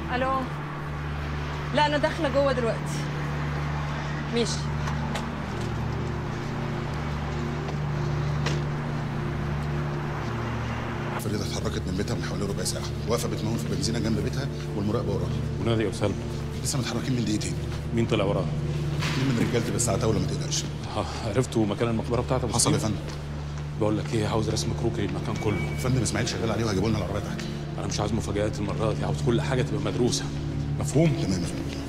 الو لا انا داخله جوه دلوقتي ماشي فريدة اتحركت من بيتها من حوالي ربع ساعة واقفة بتمون في بنزينة جنب بيتها والمراقبة وراها ونادي يا سلمى لسه متحركين من دقيقتين مين طلع وراها؟ اتنين من رجالتي بس عتاولة ما تقلقش ها عرفتوا مكان المقبره بتاعت ابو حصل يا سليم؟ فندم بقول لك ايه عاوز رسم كروكي للمكان كله فندم اسماعيل شغال عليه وهيجيبوا لنا العربية تحت انا مش عايز مفاجآت المره دي عاوز كل حاجه تبقى مدروسه مفهوم تمام يا فندم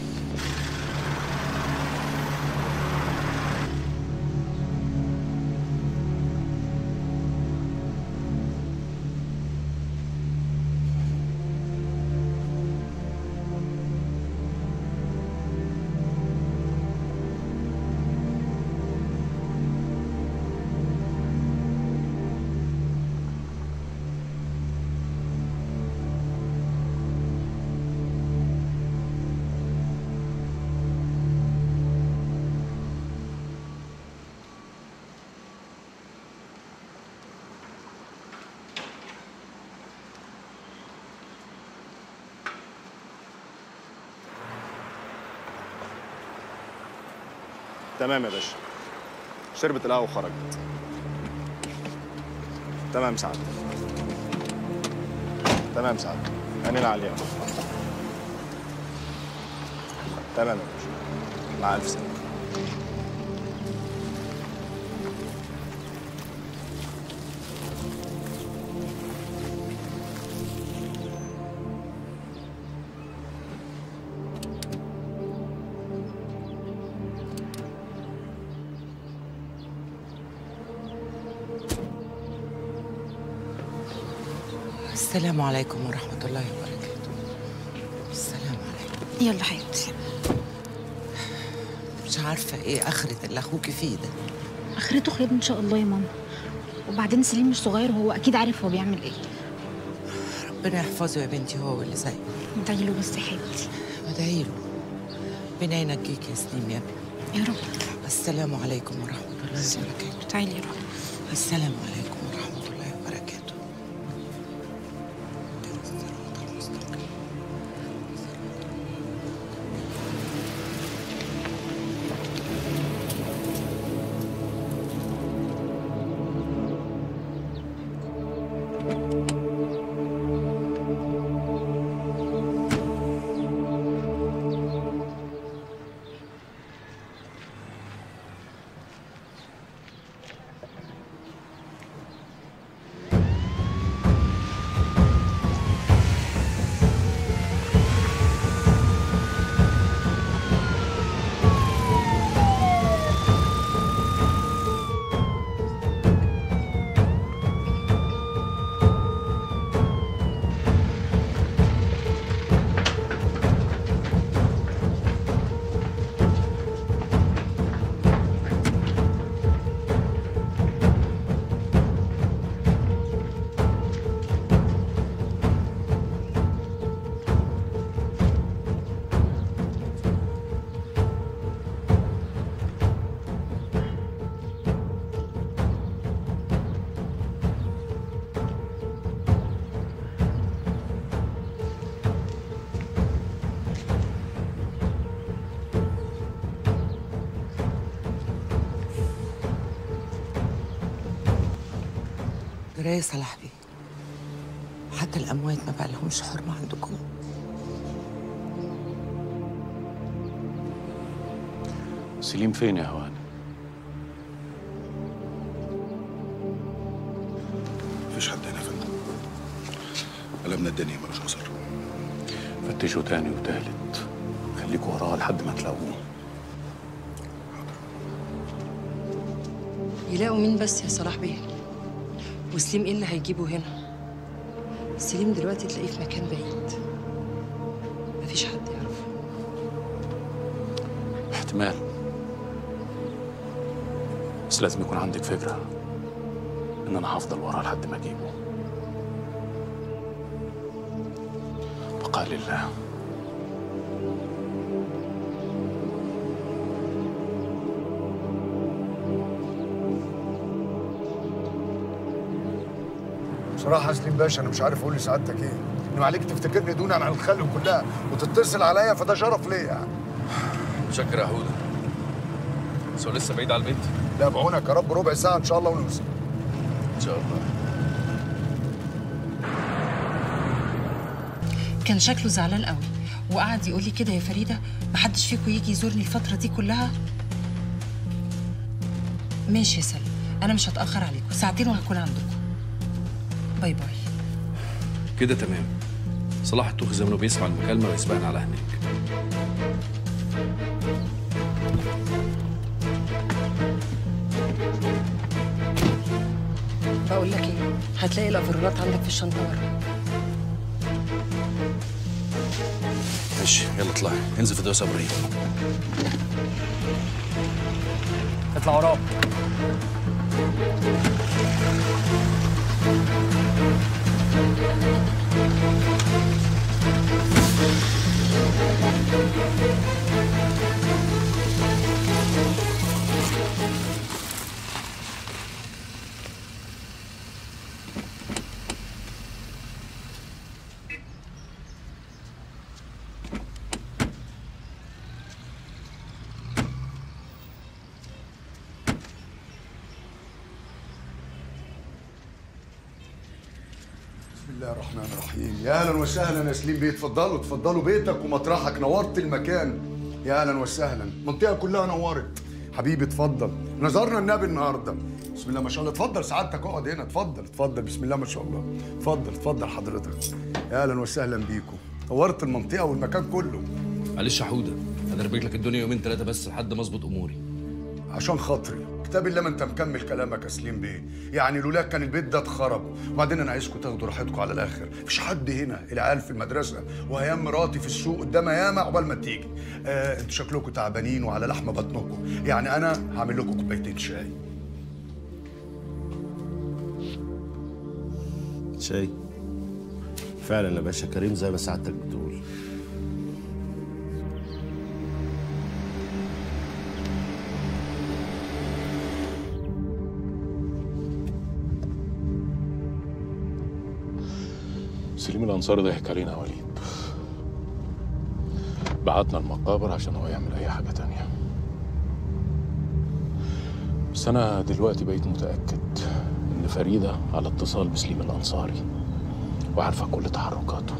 تمام يا باشا شربت القهوة وخرجت تمام سعادتك تمام سعادتك عينينا عليها تمام يا باشا مع ألف سلامة السلام عليكم ورحمة الله وبركاته السلام عليكم يلا حبيبتي مش عارفة ايه آخرة اللي أخوكي فيه ده اخرته خير ان شاء الله يا ماما وبعدين سليم مش صغير هو اكيد عارف هو بيعمل ايه ربنا يحفظه يا بنتي هو واللي زيه ادعي له بس يا حبيبتي ادعي له ربنا ينجيك يا سليم يا ابني يا رب السلام عليكم ورحمة الله وبركاته تعالي يا رب السلام عليكم ورحمة الله وبركاته جراية صلاح بيه حتى الأموات ما بقى لهمش حرمة عندكم سليم فين يا هوان مفيش حد هنا يا فندم قلبنا الدنيا ملوش أثر فتشوا تاني وتالت خليكوا وراه لحد ما تلاقوه يلاقوا مين بس يا صلاح بيه وسليم ايه اللي هيجيبه هنا سليم دلوقتي تلاقيه في مكان بعيد مفيش حد يعرفه احتمال بس لازم يكون عندك فكرة إن أنا هفضل وراه لحد ما أجيبه بقى لله بصراحه يا سليم باشا انا مش عارف اقول لسعادتك ايه انما عليك تفتكرني دونا عن الخلق كلها وتتصل عليا فده شرف ليا يعني متشكر يا هدى بس هو لسه بعيد على البيت لا بعونك يا رب ربع ساعه ان شاء الله ونوصل ان شاء الله كان شكله زعلان قوي وقعد يقول لي كده يا فريده محدش فيكم يجي يزورني الفتره دي كلها ماشي يا سلمى انا مش هتاخر عليكم ساعتين وهكون عندكم باي باي كده تمام صلاح التوخي زمانه بيسمع المكالمه ويسبقنا على هناك بقول لك ايه هتلاقي الافرولات عندك في الشنطه ورا ماشي يلا اطلعي انزل في دوسه ابراهيم اطلع وراه بسم الله الرحمن الرحيم يا اهلا وسهلا يا سليم بيه اتفضلوا اتفضلوا بيتك ومطرحك نورت المكان يا اهلا وسهلا المنطقه كلها نورت حبيبي اتفضل نظرنا النبي النهارده بسم الله ما شاء الله اتفضل سعادتك اقعد هنا اتفضل اتفضل بسم الله ما شاء الله اتفضل اتفضل حضرتك يا اهلا وسهلا بيكم نورت المنطقه والمكان كله معلش يا حوده هدربك لك الدنيا يومين ثلاثه بس لحد ما اظبط اموري عشان خاطري كتاب الله ما انت مكمل كلامك يا سليم بيه يعني لولاك كان البيت ده اتخرب وبعدين انا عايزكم تاخدوا راحتكم على الاخر مفيش حد هنا العيال في المدرسه وهيام مراتي في السوق قدامها ياما عقبال ما تيجي آه انتوا شكلكم تعبانين وعلى لحم بطنكم يعني انا هعمل لكم كوبايتين شاي شاي فعلا يا باشا كريم زي ما سعادتك بتقول سليم الأنصاري ضحك علينا يا وليد بعتنا المقابر عشان هو يعمل أي حاجة تانية بس أنا دلوقتي بقيت متأكد إن فريدة على اتصال بسليم الأنصاري وعارفة كل تحركاته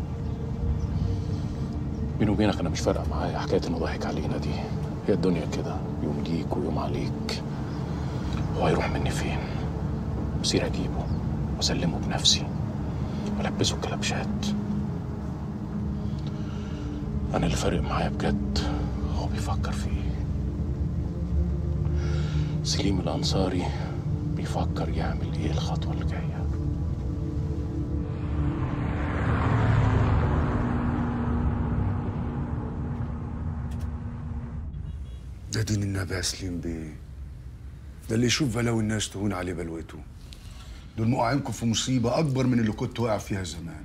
بيني وبينك أنا مش فارقة معايا حكاية إنه ضحك علينا دي هي الدنيا كده يوم ليك ويوم عليك هو هيروح مني فين بصير أجيبه وأسلمه بنفسي ولبسه الكلبشات أنا اللي فارق معايا بجد هو بيفكر في إيه سليم الأنصاري بيفكر يعمل إيه الخطوة اللي جاية ده دين النبي يا سليم بيه ده اللي يشوف بلاوي الناس تهون عليه بلوته دول موقعينكم في مصيبه اكبر من اللي كنت واقع فيها زمان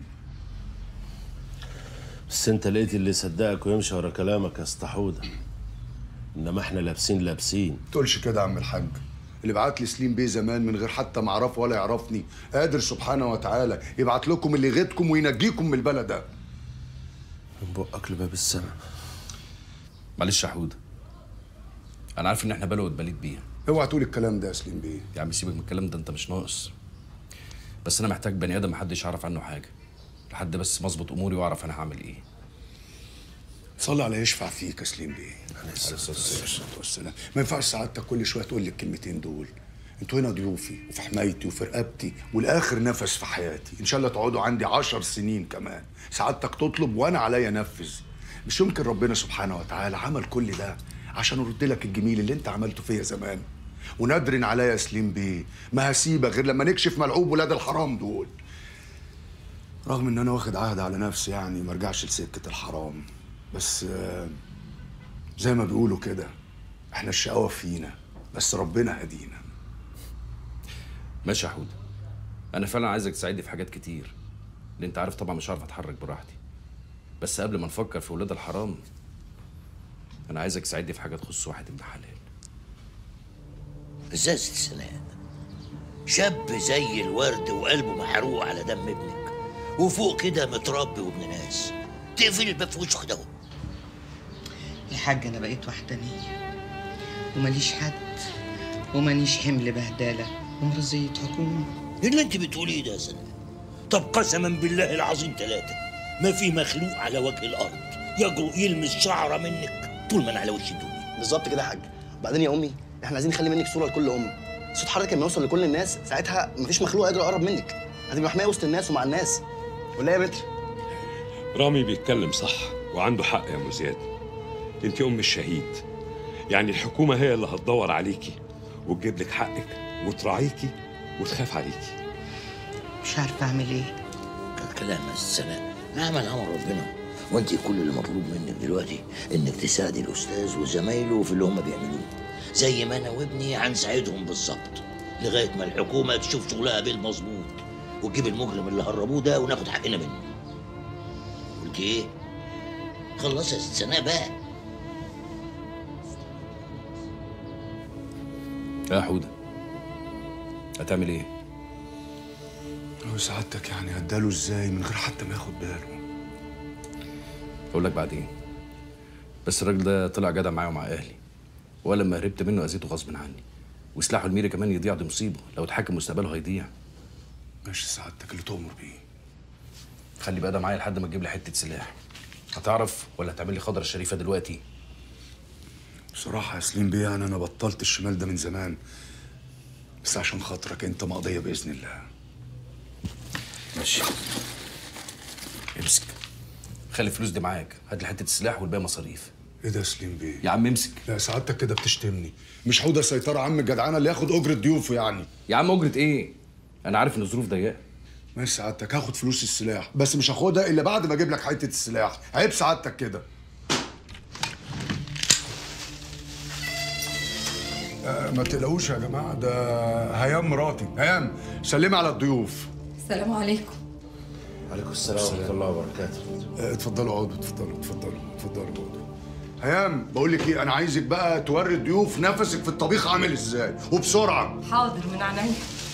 بس انت لقيت اللي يصدقك ويمشي ورا كلامك يا استحوده انما احنا لابسين لابسين تقولش كده يا عم الحاج اللي بعت لي سليم بيه زمان من غير حتى ما اعرفه ولا يعرفني قادر سبحانه وتعالى يبعت لكم اللي يغيظكم وينجيكم من البلد ده من بقك لباب السما معلش يا حوده انا عارف ان احنا بلوة اتبليت بيها اوعى تقول الكلام ده يا سليم بيه يا عم سيبك من الكلام ده انت مش ناقص بس انا محتاج بني ادم محدش يعرف عنه حاجه لحد بس ما اظبط اموري واعرف انا هعمل ايه صلي على يشفع فيك يا سليم بيه عليه الصلاه والسلام ما ينفعش سعادتك كل شويه تقول لي الكلمتين دول انتوا هنا ضيوفي وفي حمايتي وفي رقبتي والاخر نفس في حياتي ان شاء الله تقعدوا عندي عشر سنين كمان سعادتك تطلب وانا عليا انفذ مش يمكن ربنا سبحانه وتعالى عمل كل ده عشان ارد لك الجميل اللي انت عملته فيا زمان ونادرن عليا يا سليم بيه ما هسيبك غير لما نكشف ملعوب ولاد الحرام دول رغم ان انا واخد عهد على نفسي يعني ما ارجعش لسكه الحرام بس آه، زي ما بيقولوا كده احنا الشقاوة فينا بس ربنا هدينا ماشي يا حوده انا فعلا عايزك تساعدني في حاجات كتير لان انت عارف طبعا مش عارف اتحرك براحتي بس قبل ما نفكر في ولاد الحرام انا عايزك تساعدني في حاجه تخص واحد ابن حلال ازازة السناد شاب زي الورد وقلبه محروق على دم ابنك وفوق كده متربي وابن ناس تقفل الباب في وشه كده يا حاج انا بقيت وحدانيه وماليش حد ومانيش حمل بهدله ومرزيه حكومه ايه اللي انت بتقوليه ده يا سنة طب قسما بالله العظيم ثلاثة ما في مخلوق على وجه الأرض يجرؤ يلمس شعرة منك طول ما أنا على وش الدنيا بالظبط كده يا حاج وبعدين يا امي احنا عايزين نخلي منك صوره لكل ام صوت حضرتك لما يوصل لكل الناس ساعتها مفيش مخلوق هيقدر يقرب منك هتبقى محميه وسط الناس ومع الناس ولا يا متر رامي بيتكلم صح وعنده حق يا ام زياد انت ام الشهيد يعني الحكومه هي اللي هتدور عليكي وتجيب لك حقك وتراعيكي وتخاف عليكي مش عارفه اعمل ايه كلام السنة نعمل أمر ربنا وأنت كل اللي مطلوب منك دلوقتي إنك تساعدي الأستاذ وزمايله في اللي هم بيعملوه زي ما أنا وابني هنساعدهم بالظبط لغاية ما الحكومة تشوف شغلها بالمظبوط وتجيب المجرم اللي هربوه ده وناخد حقنا منه قلت إيه؟ خلص يا ست سناء بقى يا حوده هتعمل ايه هو سعادتك يعني هداله ازاي من غير حتى ما ياخد باله اقول لك بعدين بس الراجل ده طلع جدع معايا ومع اهلي ولا لما هربت منه اذيته غصب عني وسلاحه الميري كمان يضيع دي مصيبه لو اتحكم مستقبله هيضيع ماشي سعادتك اللي تؤمر بيه خلي بقى ده معايا لحد ما تجيب لي حته سلاح هتعرف ولا هتعمل لي خضره الشريفه دلوقتي بصراحه يا سليم بيه يعني انا بطلت الشمال ده من زمان بس عشان خاطرك انت مقضيه باذن الله ماشي امسك خلي الفلوس دي معاك هات لي حته السلاح والباقي مصاريف ايه ده يا سليم بيه يا عم امسك لا سعادتك كده بتشتمني مش حوده سيطره عم الجدعانه اللي ياخد اجره ضيوفه يعني يا عم اجره ايه انا عارف ان الظروف ضيقه ماشي سعادتك هاخد فلوس السلاح بس مش هاخدها الا بعد ما اجيب لك حته السلاح عيب سعادتك كده آه ما تقلقوش يا جماعه ده هيام مراتي هيام سلمي على الضيوف السلام عليكم عليكم السلام ورحمه الله وبركاته آه، اتفضلوا اقعدوا اتفضلوا اتفضلوا اتفضلوا اقعدوا هيام بقول لك ايه انا عايزك بقى توري الضيوف نفسك في الطبيخ عامل ازاي وبسرعه حاضر من عينيا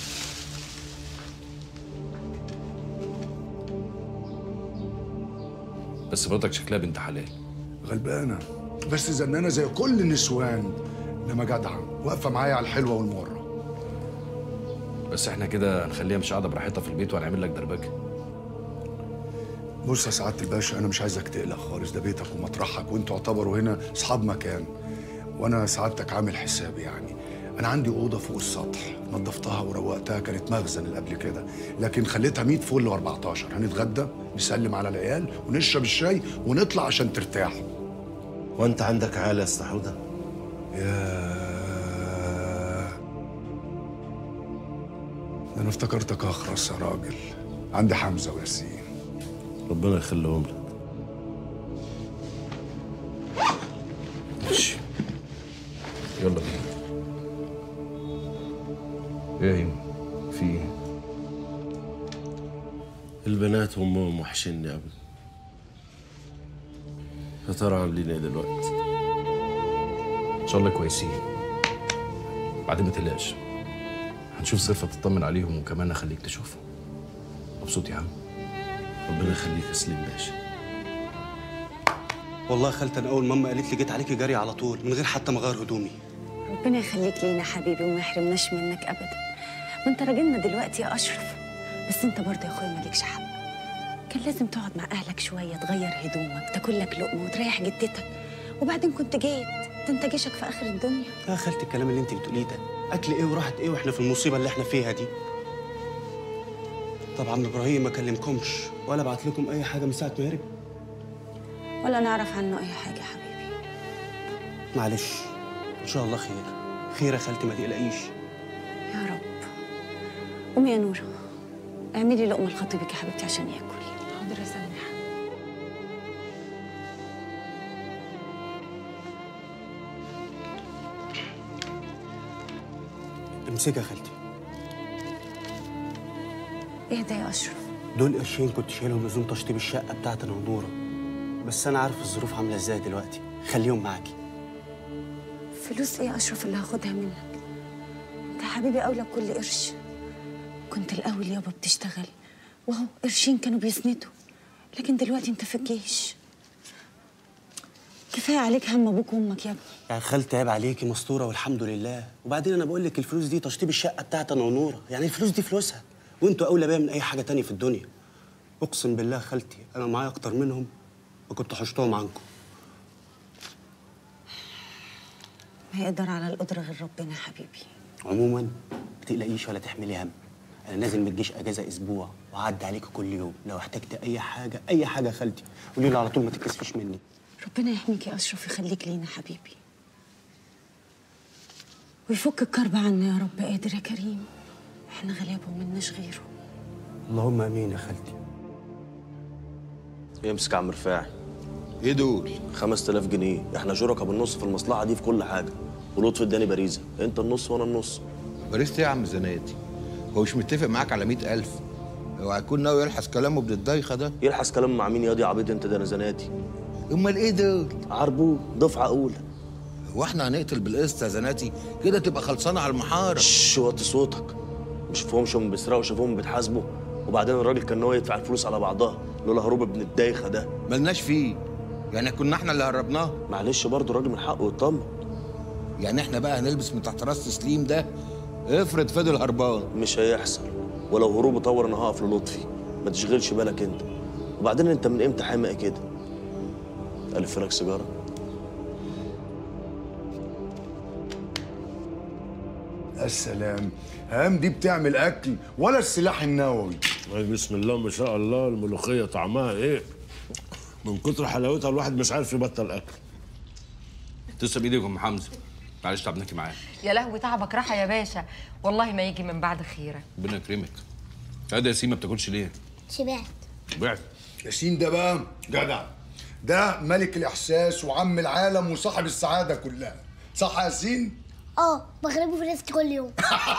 بس مراتك شكلها بنت حلال غلبانه بس زنانه زي كل النسوان انما جدعه واقفه معايا على الحلوه والمره بس احنا كده هنخليها مش قاعده براحتها في البيت وهنعمل لك دربكه بص يا سعاده الباشا انا مش عايزك تقلق خالص ده بيتك ومطرحك وانتوا اعتبروا هنا اصحاب مكان وانا سعادتك عامل حسابي يعني انا عندي اوضه فوق السطح نظفتها وروقتها كانت مخزن اللي قبل كده لكن خليتها 100 فل و14 هنتغدى نسلم على العيال ونشرب الشاي ونطلع عشان ترتاحوا وانت عندك عيال يا اسطى حوده يا ده انا افتكرتك اخرس يا راجل عندي حمزه وياسين ربنا يخليهم لك ماشي يلا بينا ايه يا هيم؟ في ايه؟ البنات وامهم وحشني قوي يا ترى عاملين ايه دلوقتي ان شاء الله كويسين بعدين ما تقلقش هنشوف صرفة تطمن عليهم وكمان اخليك تشوفهم مبسوط يا عم ربنا يخليك يا سليم باشا والله يا خالتي انا اول ماما قالت لي جيت عليكي جري على طول من غير حتى ما اغير هدومي ربنا يخليك لينا حبيبي وما يحرمناش منك ابدا ما انت راجلنا دلوقتي يا اشرف بس انت برضه يا اخويا مالكش حق كان لازم تقعد مع اهلك شويه تغير هدومك تاكل لك لقمه وتريح جدتك وبعدين كنت جيت ده انت جيشك في اخر الدنيا يا خالتي الكلام اللي انت بتقوليه ده اكل ايه وراحه ايه واحنا في المصيبه اللي احنا فيها دي طبعا ابراهيم ما كلمكمش ولا بعت لكم اي حاجه من ساعه ما هرب ولا نعرف عنه اي حاجه يا حبيبي معلش ان شاء الله خير خير يا خالتي ما تقلقيش يا رب قومي يا نوره اعملي لقمه لخطيبك يا حبيبتي عشان ياكل حاضر يا سماح امسكي يا خالتي اهدى يا اشرف دول قرشين كنت شايلهم لزوم تشطيب الشقه بتاعت انا ونوره بس انا عارف الظروف عامله ازاي دلوقتي خليهم معاكي فلوس ايه يا اشرف اللي هاخدها منك انت يا حبيبي اولى بكل قرش كنت الاول يابا بتشتغل وهو قرشين كانوا بيسندوا لكن دلوقتي انت في الجيش كفايه عليك هم ابوك وامك يا ابني يعني خالتي عيب عليكي مستوره والحمد لله وبعدين انا بقول لك الفلوس دي تشطيب الشقه بتاعت انا ونوره يعني الفلوس دي فلوسها وانتوا اولى بيها من اي حاجه تانية في الدنيا اقسم بالله خالتي انا معايا اكتر منهم وكنت حشتهم عنكم ما يقدر على القدره غير ربنا يا حبيبي عموما ما تقلقيش ولا تحملي هم انا نازل من الجيش اجازه اسبوع وهعدي عليكي كل يوم لو احتجت اي حاجه اي حاجه يا خالتي قولي لي على طول ما تتكسفيش مني ربنا يحميك يا اشرف يخليك لينا حبيبي ويفك الكرب عنا يا رب قادر يا كريم احنا غلابه ومناش غيره اللهم امين يا خالتي امسك يا عم رفاعي ايه دول 5000 جنيه احنا شركاء بالنص في المصلحه دي في كل حاجه ولطفي اداني باريزه انت النص وانا النص باريزة ايه يا عم زناتي هو مش متفق معاك على 100000 اوعى يكون ناوي يلحس كلامه ابن الدايخه ده يلحس كلام مع مين يا دي عبيط انت ده انا زناتي امال ايه دول عربو دفعه اولى هو احنا هنقتل بالقسط يا زناتي كده تبقى خلصانه على المحاره شش وطي صوتك مش شافوهمش هم بيسرقوا شافوهم بيتحاسبوا وبعدين الراجل كان ناوي يدفع الفلوس على بعضها لولا هروب ابن الدايخه ده ملناش فيه يعني كنا احنا اللي هربناه معلش برضه الراجل من حقه يطمن يعني احنا بقى هنلبس من تحت راس تسليم ده افرض فضل هربان مش هيحصل ولو هروب طور انا هقف للطفي ما تشغلش بالك انت وبعدين انت من امتى حامق كده الف لك سيجاره السلام هام دي بتعمل اكل ولا السلاح النووي بسم الله ما شاء الله الملوخيه طعمها ايه من كتر حلاوتها الواحد مش عارف يبطل اكل تسلم ايدك يا ام حمزه معلش تعبناكي معايا يا لهوي تعبك راحه يا باشا والله ما يجي من بعد خيرك ربنا يكرمك هذا ياسين ما بتاكلش ليه؟ شبعت بعت ياسين ده بقى جدع ده ملك الاحساس وعم العالم وصاحب السعاده كلها صح يا ياسين اه بغلبه في رزقي كل يوم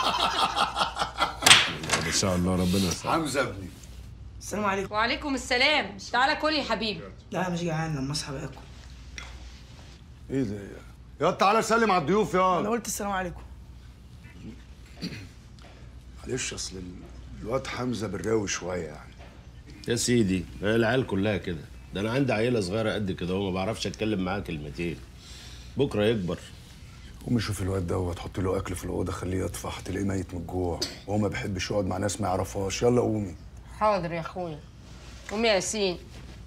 ما شاء الله ربنا يسعدك حمزه ابني السلام عليكم وعليكم السلام تعالى كل يا حبيبي لا مش جعان لما اصحى باكل ايه ده يا تعالى سلم على الضيوف يا انا قلت السلام عليكم معلش اصل ال- الواد حمزه بالراوي شويه يعني يا سيدي هي العيال كلها كده ده انا عندي عيله صغيره قد كده وما بعرفش اتكلم معاها كلمتين بكره يكبر قوم شوف الواد دوت حط له اكل في الاوضه خليه يطفح تلاقيه ميت من الجوع وهو ما بيحبش يقعد مع ناس ما يعرفهاش يلا قومي حاضر يا اخويا قوم يا ياسين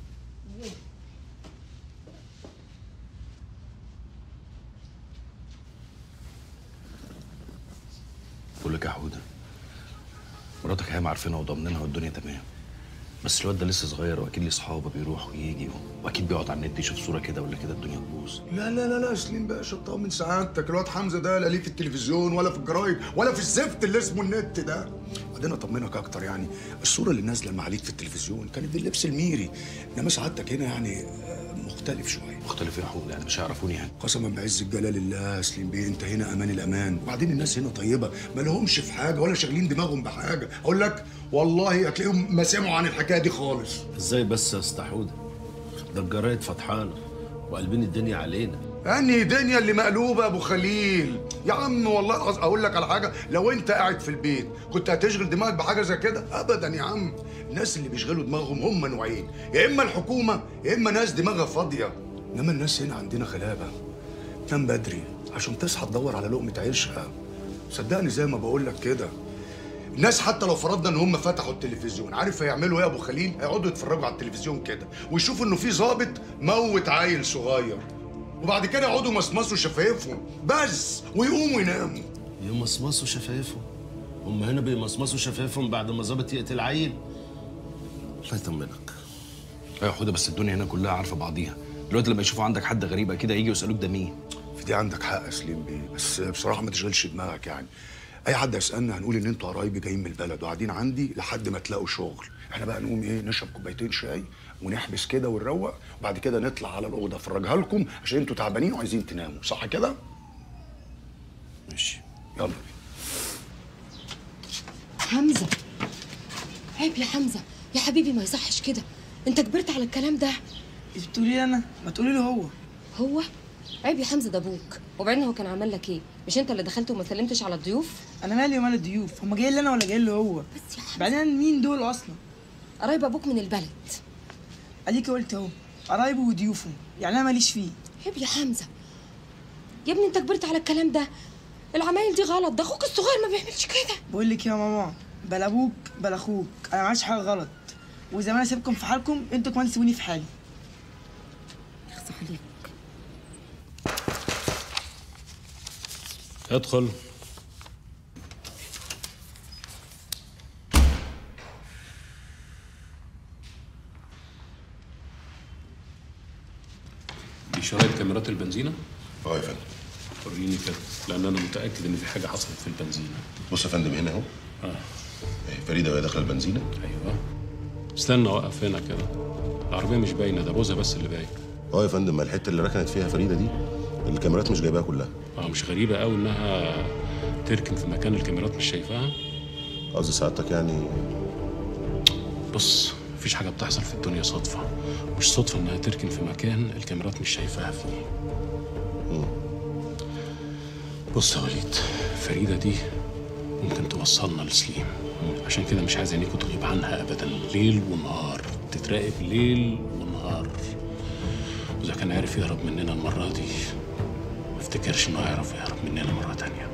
بقول لك يا حوده مراتك هي عارفينها وضامنينها والدنيا تمام بس الواد ده لسه صغير واكيد ليه اصحابه بيروح ويجي واكيد بيقعد على النت يشوف صوره كده ولا كده الدنيا تبوظ لا لا لا لا سليم باشا من سعادتك الواد حمزه ده لا ليه في التلفزيون ولا في الجرايد ولا في الزفت اللي اسمه النت ده بعدين اطمنك اكتر يعني الصوره اللي نازله مع عليك في التلفزيون كانت باللبس الميري انما سعادتك هنا يعني آه، مختلف شويه مختلف يا حوده يعني مش هيعرفوني يعني قسما بعز الجلال الله يا سليم بيه انت هنا امان الامان وبعدين الناس هنا طيبه ما لهمش في حاجه ولا شاغلين دماغهم بحاجه اقول لك والله هتلاقيهم ما سمعوا عن الحكايه دي خالص ازاي بس يا اسطى حوده ده الجرايد فتحانه وقلبين الدنيا علينا انهي دنيا اللي مقلوبه يا ابو خليل يا عم والله العظيم اقول لك على حاجه لو انت قاعد في البيت كنت هتشغل دماغك بحاجه زي كده ابدا يا عم الناس اللي بيشغلوا دماغهم هم نوعين يا اما الحكومه يا اما ناس دماغها فاضيه انما الناس هنا عندنا غلابه تنام بدري عشان تصحى تدور على لقمه عيشها صدقني زي ما بقول لك كده الناس حتى لو فرضنا ان هم فتحوا التلفزيون عارف هيعملوا ايه يا ابو خليل هيقعدوا يتفرجوا على التلفزيون كده ويشوفوا انه في ظابط موت عيل صغير وبعد كده يقعدوا يمصمصوا شفايفهم بس ويقوموا يناموا يمصمصوا شفايفهم هم هنا بيمصمصوا شفايفهم بعد ما ظابط يقتل عيل الله يطمنك يا حوده بس الدنيا هنا كلها عارفه بعضيها دلوقتي لما يشوفوا عندك حد غريب كده يجي يسالوك ده مين في دي عندك حق يا سليم بيه بس بصراحه ما تشغلش دماغك يعني اي حد يسالنا هنقول ان انتوا قرايبي جايين من البلد وقاعدين عندي لحد ما تلاقوا شغل احنا بقى نقوم ايه نشرب كوبايتين شاي ونحبس كده ونروق وبعد كده نطلع على الاوضه افرجها لكم عشان انتوا تعبانين وعايزين تناموا صح كده ماشي يلا حمزه عيب يا حمزه يا حبيبي ما يصحش كده انت كبرت على الكلام ده بتقولي لي انا ما تقولي له هو هو عيب يا حمزه ده ابوك وبعدين هو كان عمل لك ايه مش انت اللي دخلت وما سلمتش على الضيوف انا مالي ومال الضيوف هم جايين لي انا ولا جايين له هو بس يا حمزه بعدين مين دول اصلا قرايب ابوك من البلد اديك قلت اهو قرايبه وضيوفه يعني انا ماليش فيه عيب يا حمزه يا ابني انت كبرت على الكلام ده العمايل دي غلط ده اخوك الصغير ما بيعملش كده بقول لك يا ماما بلا ابوك بلا اخوك انا ما عملتش حاجه غلط واذا ما انا سيبكم في حالكم انتوا كمان سيبوني في حالي يخص عليك ادخل دي شرايط كاميرات البنزينة؟ اه يا فندم وريني كده لأن أنا متأكد إن في حاجة حصلت في البنزينة بص يا فندم هنا اهو آه إيه، فريده وهي داخله البنزينه أيوه استنى أوقف هنا كده العربية مش باينة ده بوزها بس اللي باين اه يا فندم ما الحته اللي ركنت فيها فريده دي الكاميرات مش جايباها كلها اه مش غريبة قوي إنها تركن في مكان الكاميرات مش شايفاها قصدي سعادتك يعني بص مفيش حاجة بتحصل في الدنيا صدفة مش صدفة إنها تركن في مكان الكاميرات مش شايفاها فيه بص يا وليد فريدة دي ممكن توصلنا لسليم عشان كده مش عايز عينيكوا تغيب عنها أبدا ليل ونهار تتراقب ليل ونهار وإذا كان عارف يهرب مننا المرة دي ما افتكرش إنه هيعرف يهرب مننا مرة تانية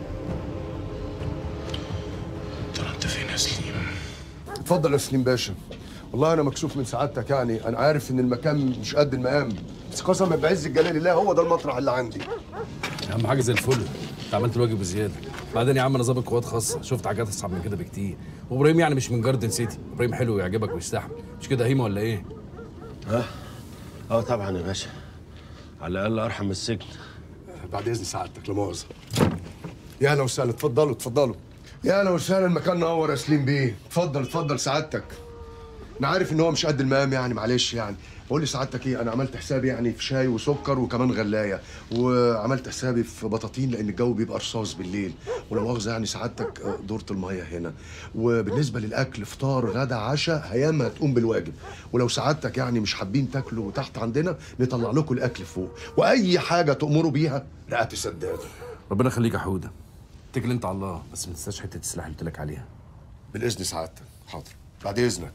ترى أنت فين يا سليم؟ اتفضل يا سليم باشا والله انا مكسوف من سعادتك يعني انا عارف ان المكان مش قد المقام بس قسما بعز الجلال الله هو ده المطرح اللي عندي اهم حاجه زي الفل انت عملت الواجب بزياده بعدين يا عم انا ظابط قوات خاصه شفت حاجات اصعب من كده بكتير وابراهيم يعني مش من جاردن سيتي ابراهيم حلو ويعجبك ويستحمل مش كده هيما ولا ايه ها اه طبعا يا باشا على الاقل ارحم من السجن بعد اذن سعادتك لا مؤاخذه يا اهلا وسهلا اتفضلوا اتفضلوا يا اهلا وسهلا المكان نور يا سليم بيه اتفضل اتفضل سعادتك انا عارف ان هو مش قد المقام يعني معلش يعني بقول لي سعادتك ايه انا عملت حسابي يعني في شاي وسكر وكمان غلايه وعملت حسابي في بطاطين لان الجو بيبقى رصاص بالليل ولا مؤاخذه يعني سعادتك آه، دورة الميه هنا وبالنسبه للاكل فطار غدا عشاء هياما تقوم بالواجب ولو سعادتك يعني مش حابين تاكلوا تحت عندنا نطلع لكم الاكل فوق واي حاجه تامروا بيها رقبتي سداده ربنا يخليك يا حوده اتكل انت على الله بس ما تنساش حته السلاح اللي قلت لك عليها بالاذن سعادتك حاضر بعد اذنك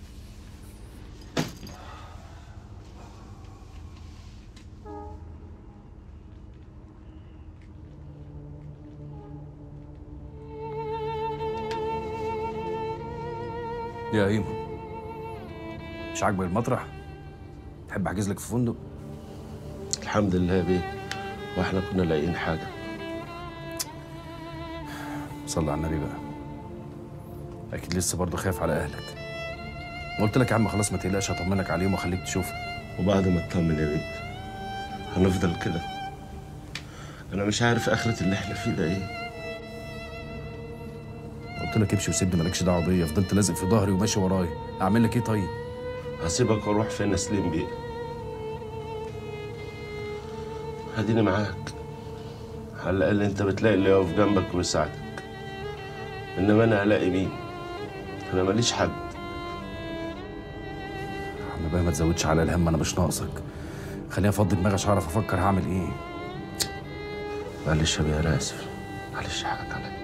يا هيما مش عاجبك المطرح تحب احجز لك في فندق الحمد لله يا بيه واحنا كنا لاقيين حاجه صلي على النبي بقى اكيد لسه برضه خايف على اهلك ما قلت لك يا عم خلاص ما تقلقش هطمنك عليهم واخليك تشوفهم وبعد ما اطمن يا بيه هنفضل كده انا مش عارف اخرة اللي احنا فيه ده ايه قلت لك امشي وسيبني مالكش دعوه بيا فضلت لازق في ظهري وماشي ورايا اعمل لك ايه طيب هسيبك واروح فين يا سليم بيه هديني معاك على الاقل انت بتلاقي اللي يقف جنبك ويساعدك انما انا هلاقي مين انا ماليش حد يا عم بقى ما تزودش على الهم انا مش ناقصك خليني افضي دماغي عشان اعرف افكر هعمل ايه معلش يا بيه انا اسف معلش حقك عليا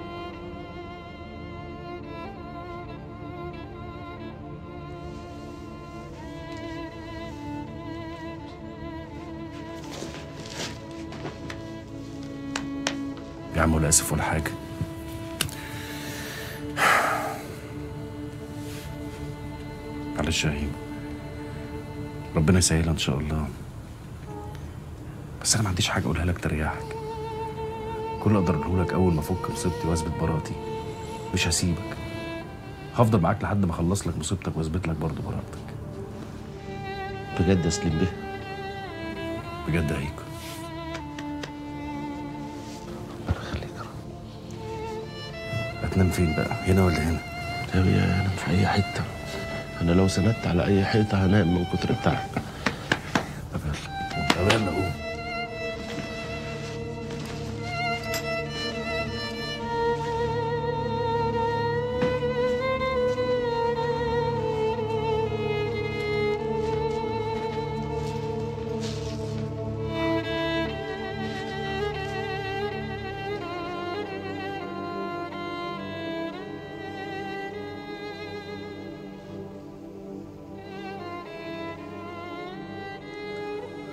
يا عم ولا اسف ولا حاجه معلش يا هيما ربنا يسهلها ان شاء الله بس انا ما عنديش حاجه اقولها لك تريحك كل اللي اقدر اقوله لك اول ما افك مصيبتي واثبت براءتي مش هسيبك هفضل معاك لحد ما اخلص لك مصيبتك واثبت لك برضه براءتك بجد يا سليم بيه بجد يا هيكو هتنام فين بقى هنا ولا هنا يا بيه انام في اي حته انا لو سندت على اي حيطه هنام من كتر التعب طب يلا طب يلا قوم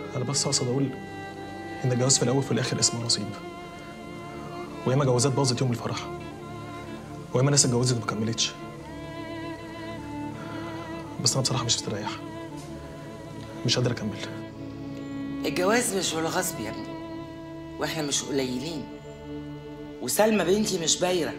انا بس اقصد اقول ان الجواز في الاول وفي الاخر اسمه نصيب وياما جوازات باظت يوم الفرح وياما ناس اتجوزت وما كملتش بس انا بصراحه مش مستريح مش قادر اكمل الجواز مش بالغصب يا ابني واحنا مش قليلين وسلمى بنتي مش بايره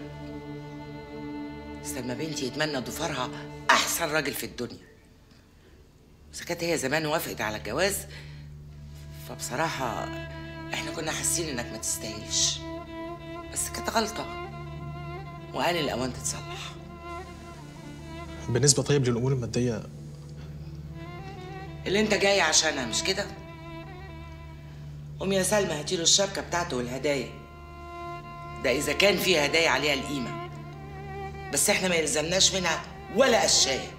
سلمى بنتي يتمنى ضفارها احسن راجل في الدنيا اذا كانت هي زمان وافقت على الجواز فبصراحه احنا كنا حاسين انك ما تستاهلش بس كانت غلطه وآن الاوان تتصلح بالنسبه طيب للامور الماديه اللي انت جاي عشانها مش كده قوم يا سلمى هاتيله الشبكه بتاعته والهدايا ده اذا كان في هدايا عليها القيمه بس احنا ما يلزمناش منها ولا قشايه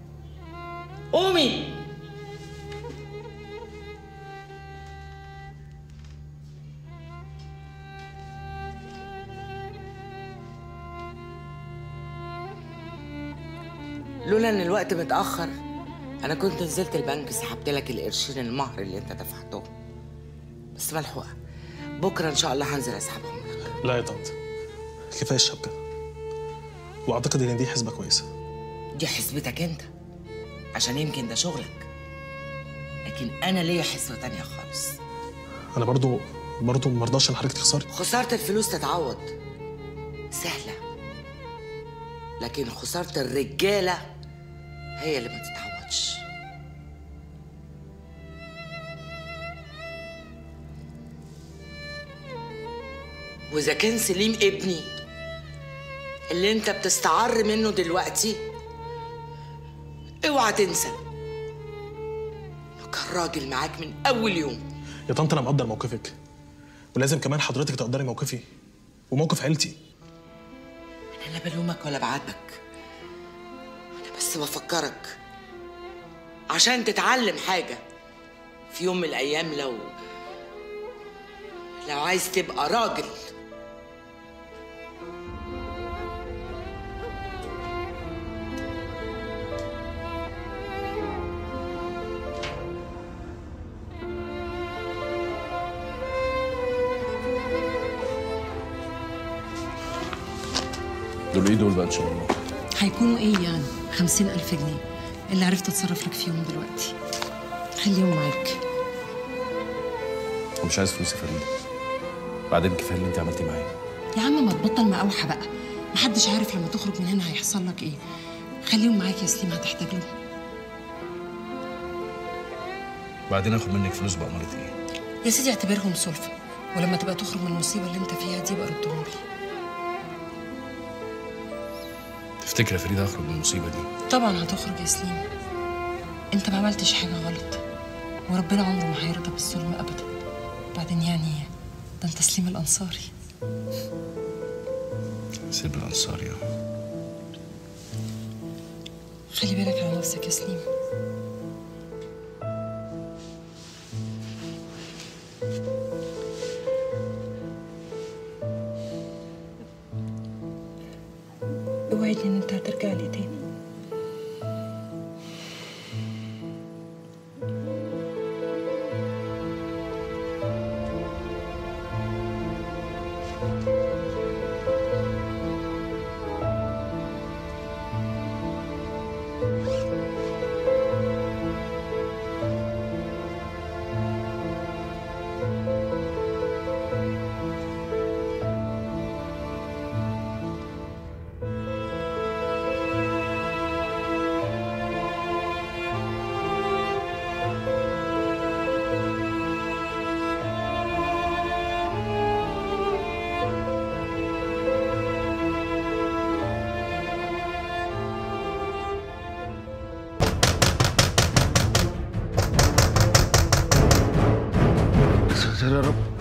قومي لولا ان الوقت متاخر انا كنت نزلت البنك سحبت لك القرشين المهر اللي انت دفعتهم بس ملحوقه بكره ان شاء الله هنزل اسحبهم لا يا طنط كفايه الشبكه واعتقد ان دي حسبه كويسه دي حسبتك انت عشان يمكن ده شغلك لكن انا ليا حسبه تانية خالص انا برضو برضو مرضاش ان حضرتك تخسري خساره الفلوس تتعوض سهله لكن خساره الرجاله هي اللي ما تتعوضش واذا كان سليم ابني اللي انت بتستعر منه دلوقتي اوعى تنسى انه كان راجل معاك من اول يوم يا طنط انا مقدر موقفك ولازم كمان حضرتك تقدري موقفي وموقف عيلتي انا لا بلومك ولا بعاتبك انا بس بفكرك عشان تتعلم حاجه في يوم من الايام لو لو عايز تبقى راجل دول ايه دول بقى ان شاء الله هيكونوا ايه يعني خمسين ألف جنيه اللي عرفت اتصرف لك فيهم دلوقتي خليهم معاك ومش عايز فلوس يا فريده بعدين كفايه اللي انت عملتيه معايا يا عم ما تبطل مقاوحة بقى محدش عارف لما تخرج من هنا هيحصل لك ايه خليهم معاك يا سليم هتحتاج لهم بعدين اخد منك فلوس بأمارة ايه يا سيدي اعتبرهم سلفة ولما تبقى تخرج من المصيبة اللي انت فيها دي بقى ردهم لي تفتكر يا فريده هخرج من المصيبه دي طبعا هتخرج يا سليم انت ما عملتش حاجة غلط وربنا عمره ما هيرضى بالظلم ابدا بعدين يعني ده انت سليم الانصاري سيب الانصار يا خلي بالك على نفسك يا سليم اوعدني ان انت هترجع لي تاني ساتر يا رب